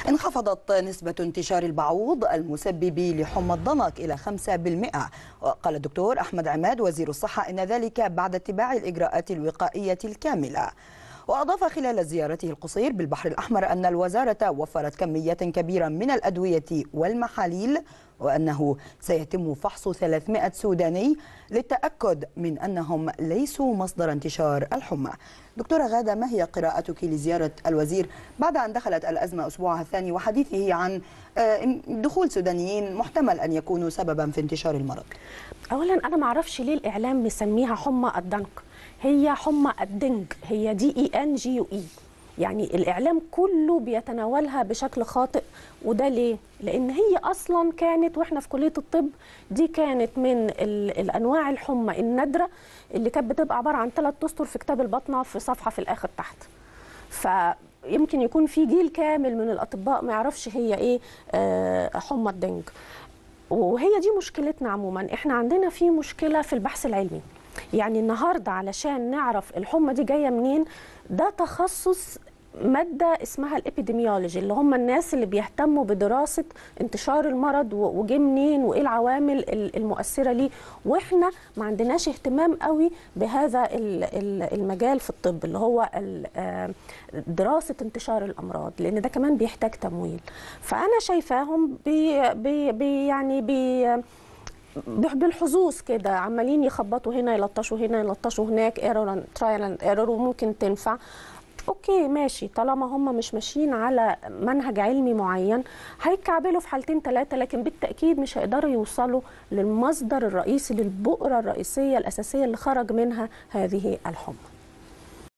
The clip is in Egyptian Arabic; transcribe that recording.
انخفضت نسبة انتشار البعوض المسبب لحمى الضنك إلى 5% وقال الدكتور أحمد عماد وزير الصحة إن ذلك بعد اتباع الإجراءات الوقائية الكاملة وأضاف خلال زيارته القصير بالبحر الأحمر أن الوزارة وفرت كميات كبيرة من الأدوية والمحاليل وأنه سيتم فحص 300 سوداني للتأكد من أنهم ليسوا مصدر انتشار الحمى دكتورة غادة ما هي قراءتك لزيارة الوزير بعد أن دخلت الأزمة أسبوعها الثاني وحديثه عن دخول سودانيين محتمل أن يكونوا سببا في انتشار المرض أولا أنا ما أعرفش ليه الإعلام مسميها حمى الضنك هي حمى الدنج هي دي اي ان جي يو اي يعني الاعلام كله بيتناولها بشكل خاطئ وده ليه لان هي اصلا كانت واحنا في كليه الطب دي كانت من الانواع الحمى النادره اللي كانت بتبقى عباره عن ثلاث اسطر في كتاب البطنه في صفحه في الاخر تحت فيمكن يكون في جيل كامل من الاطباء ما يعرفش هي ايه آه حمى الدنج وهي دي مشكلتنا عموما احنا عندنا في مشكله في البحث العلمي يعني النهارده علشان نعرف الحمى دي جايه منين ده تخصص ماده اسمها الابيديميولوجي اللي هم الناس اللي بيهتموا بدراسه انتشار المرض وجه منين وايه العوامل المؤثره ليه واحنا ما عندناش اهتمام قوي بهذا المجال في الطب اللي هو دراسه انتشار الامراض لان ده كمان بيحتاج تمويل فانا شايفاهم بي بي بي يعني بي بالحظوظ كده عمالين يخبطوا هنا يلطشوا هنا يلطشوا هناك ايرور ترايل اند ايرور وممكن تنفع اوكي ماشي طالما هم مش ماشيين على منهج علمي معين هيكعبلوا في حالتين ثلاثه لكن بالتاكيد مش هيقدروا يوصلوا للمصدر الرئيسي للبؤره الرئيسيه الاساسيه اللي خرج منها هذه الحمى